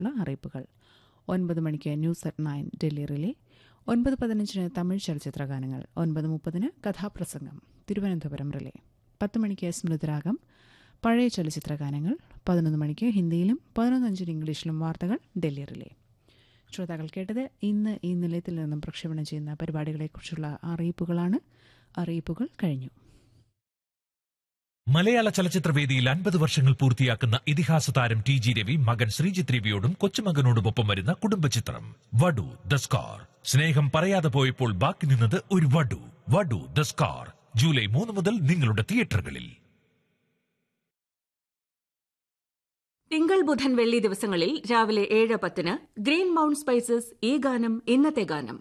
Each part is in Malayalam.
ഉള്ള അറിയിപ്പുകൾ ഒൻപത് മണിക്ക് news at nine Delhi relay ഒൻപത് പതിനഞ്ചിന് തമിഴ് ചലച്ചിത്ര ഗാനങ്ങൾ ഒൻപത് മുപ്പതിന് കഥാപ്രസംഗം തിരുവനന്തപുരം റിലേ പത്ത് മണിക്ക് സ്മൃതിരാഗം പഴയ ചലച്ചിത്ര ഗാനങ്ങൾ പതിനൊന്ന് മണിക്ക് ഹിന്ദിയിലും പതിനൊന്നഞ്ചിന് ഇംഗ്ലീഷിലും വാർത്തകൾ ഡൽഹി റിലേ ശ്രോതാക്കൾ കേട്ടത് ഇന്ന് ഈ നിലയത്തിൽ നിന്നും പ്രക്ഷേപണം ചെയ്യുന്ന പരിപാടികളെക്കുറിച്ചുള്ള അറിയിപ്പുകളാണ് അറിയിപ്പുകൾ കഴിഞ്ഞു മലയാള ചലച്ചിത്രവേദിയിൽ അൻപത് വർഷങ്ങൾ പൂർത്തിയാക്കുന്ന ഇതിഹാസ താരം ടി ജി രവി മകൻ ശ്രീജിത്ത് രവിയോടും കൊച്ചുമകനോടുമൊപ്പം വരുന്ന കുടുംബചിത്രം വടു ദ സ്കാർ സ്നേഹം പറയാതെ പോയപ്പോൾ ബാക്കി നിന്നത് ഒരു വടു വടു ദ സ്കാർ ജൂലൈ മൂന്ന് മുതൽ നിങ്ങളുടെ തിയേറ്ററുകളിൽ തിങ്കൾ ബുധൻ വെള്ളി ദിവസങ്ങളിൽ രാവിലെ ഏഴ് പത്തിന് ഗ്രീൻ മൗണ്ട് സ്പൈസസ് ഈ ഗാനം ഇന്നത്തെ ഗാനം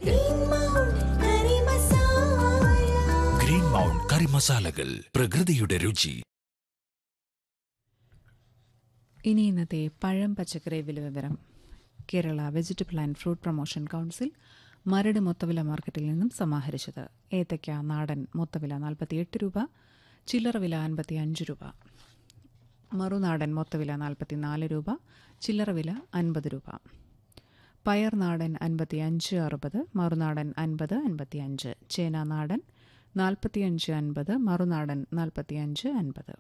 ഗ്രീൻ മൗണ്ട് കറി മസാലകൾ പ്രകൃതിയുടെ രുചി ഇനി ഇന്നത്തെ പഴം പച്ചക്കറി വില വിവരം Kerala vegetable and fruit promotion council Maradu മൊത്തവില മാർക്കറ്റിൽ നിന്നും സമാഹരിച്ചത് ഏത്തയ്ക്ക നാടൻ മൊത്തവില നാൽപ്പത്തിയെട്ട് രൂപ ചില്ലറ വില അൻപത്തി അഞ്ച് രൂപ മറുനാടൻ മൊത്തവില നാൽപ്പത്തിനാല് രൂപ ചില്ലറ വില അൻപത് രൂപ പയർ നാടൻ അൻപത്തി അഞ്ച് അറുപത് മറുനാടൻ അൻപത് അൻപത്തി അഞ്ച് ചേന നാടൻ നാൽപ്പത്തിയഞ്ച് അൻപത് മറുനാടൻ നാൽപ്പത്തിയഞ്ച് അൻപത്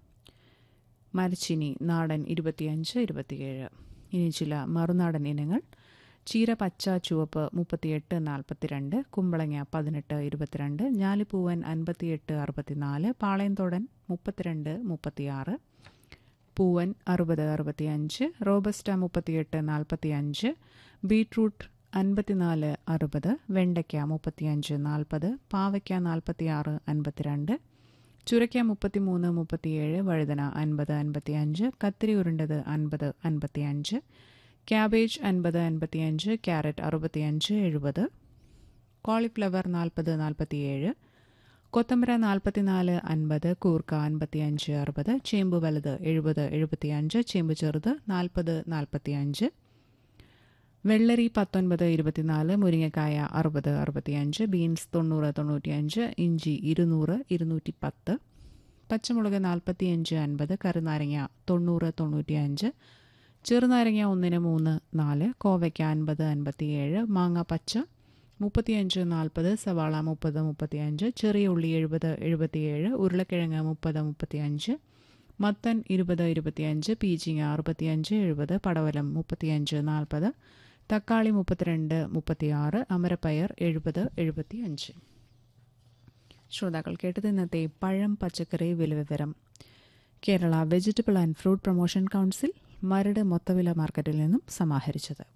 മരച്ചിനി നാടൻ ഇരുപത്തിയഞ്ച് ഇരുപത്തിയേഴ് ഇനി ചില മറുനാടൻ ഇനങ്ങൾ ചീര പച്ച ചുവപ്പ് മുപ്പത്തിയെട്ട് നാൽപ്പത്തിരണ്ട് കുമ്പളങ്ങ പതിനെട്ട് ഇരുപത്തിരണ്ട് ഞാലിപ്പൂവൻ അൻപത്തിയെട്ട് അറുപത്തിനാല് പാളയംതോടൻ മുപ്പത്തിരണ്ട് മുപ്പത്തിയാറ് പൂവൻ അറുപത് അറുപത്തിയഞ്ച് റോബസ്റ്റ മുപ്പത്തിയെട്ട് നാൽപ്പത്തിയഞ്ച് ബീട്രൂട്ട് അൻപത്തിനാല് അറുപത് വെണ്ടയ്ക്ക മുപ്പത്തിയഞ്ച് നാൽപ്പത് പാവയ്ക്ക നാൽപ്പത്തിയാറ് അൻപത്തിരണ്ട് ചുരയ്ക്ക മുപ്പത്തിമൂന്ന് മുപ്പത്തിയേഴ് വഴുതന അൻപത് അൻപത്തിയഞ്ച് കത്തിരി ഉരുണ്ടത് അൻപത് അൻപത്തിയഞ്ച് ക്യാബേജ് അൻപത് അൻപത്തിയഞ്ച് ക്യാരറ്റ് അറുപത്തിയഞ്ച് എഴുപത് കോളിഫ്ലവർ നാൽപ്പത് നാൽപ്പത്തിയേഴ് കൊത്തമ്പര നാൽപ്പത്തിനാല് അൻപത് കൂർക്ക അൻപത്തിയഞ്ച് അറുപത് ചേമ്പ് വലുത് എഴുപത് എഴുപത്തിയഞ്ച് ചേമ്പ് ചെറുത് നാൽപ്പത് നാൽപ്പത്തിയഞ്ച് വെള്ളരി പത്തൊൻപത് ഇരുപത്തിനാല് മുരിങ്ങക്കായ അറുപത് അറുപത്തിയഞ്ച് ബീൻസ് തൊണ്ണൂറ് തൊണ്ണൂറ്റിയഞ്ച് ഇഞ്ചി ഇരുന്നൂറ് ഇരുന്നൂറ്റി പത്ത് പച്ചമുളക് നാൽപ്പത്തിയഞ്ച് അൻപത് കരുനാരങ്ങ തൊണ്ണൂറ് തൊണ്ണൂറ്റിയഞ്ച് ചെറുനാരങ്ങ ഒന്നിന് മൂന്ന് നാല് കോവയ്ക്ക അൻപത് അൻപത്തിയേഴ് മാങ്ങ പച്ച മുപ്പത്തിയഞ്ച് നാൽപ്പത് സവാള മുപ്പത് മുപ്പത്തിയഞ്ച് ചെറിയ ഉള്ളി എഴുപത് എഴുപത്തിയേഴ് ഉരുളക്കിഴങ്ങ് മുപ്പത് മുപ്പത്തിയഞ്ച് മത്തൻ ഇരുപത് ഇരുപത്തിയഞ്ച് പീച്ചിങ്ങ അറുപത്തിയഞ്ച് എഴുപത് പടവലം മുപ്പത്തിയഞ്ച് നാൽപ്പത് തക്കാളി മുപ്പത്തിരണ്ട് മുപ്പത്തിയാറ് അമരപ്പയർ എഴുപത് എഴുപത്തിയഞ്ച് ശ്രോതാക്കൾ കേട്ടത് ഇന്നത്തെ പഴം പച്ചക്കറി വില വിവരം Kerala vegetable and fruit promotion council Maradu മൊത്തവില മാർക്കറ്റിൽ നിന്നും സമാഹരിച്ചത്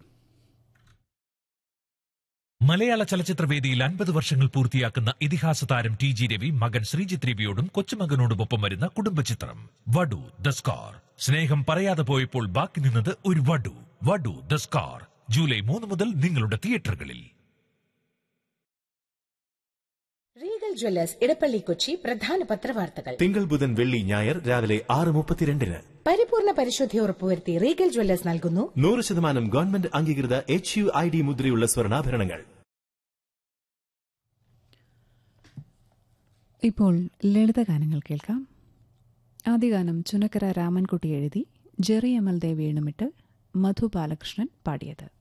മലയാള ചലച്ചിത്രവേദിയിൽ അൻപത് വർഷങ്ങൾ പൂർത്തിയാക്കുന്ന ഇതിഹാസ താരം ടി ജി രവി മകൻ ശ്രീജിത്ത് രവിയോടും കൊച്ചുമകനോടുമൊപ്പം വരുന്ന കുടുംബചിത്രം വടു ദ സ്കാർ സ്നേഹം പറയാതെ പോയപ്പോൾ ബാക്കി നിന്നത് ഒരു വടു വടു ദ സ്കാർ ജൂലൈ മൂന്ന് മുതൽ നിങ്ങളുടെ തിയേറ്ററുകളിൽ റീഗൽ ജ്വല്ലേഴ്സ് ഇടപ്പള്ളി കൊച്ചി പ്രധാന പത്രവാർത്തകൾ തിങ്കൾ ബുധൻ വെള്ളി ഞായർ രാവിലെ ആറ് മുപ്പത്തിരണ്ടിന് പരിപൂർണ പരിശുദ്ധി ഉറപ്പുവരുത്തി റീഗൽ ജ്വല്ലേഴ്സ് നൽകുന്നു നൂറ് ശതമാനം ഗവൺമെന്റ് അംഗീകൃത എച്ച് യു ഐ ഡി മുദ്രയുള്ള സ്വർണ്ണാഭരണങ്ങൾ ഇപ്പോൾ ലളിതഗാനങ്ങൾ കേൾക്കാം ആദ്യഗാനം ചുനക്കര രാമൻകുട്ടി എഴുതി ജെറി അമൽദേവ് വീണുമിട്ട് മധു ബാലകൃഷ്ണൻ പാടിയത്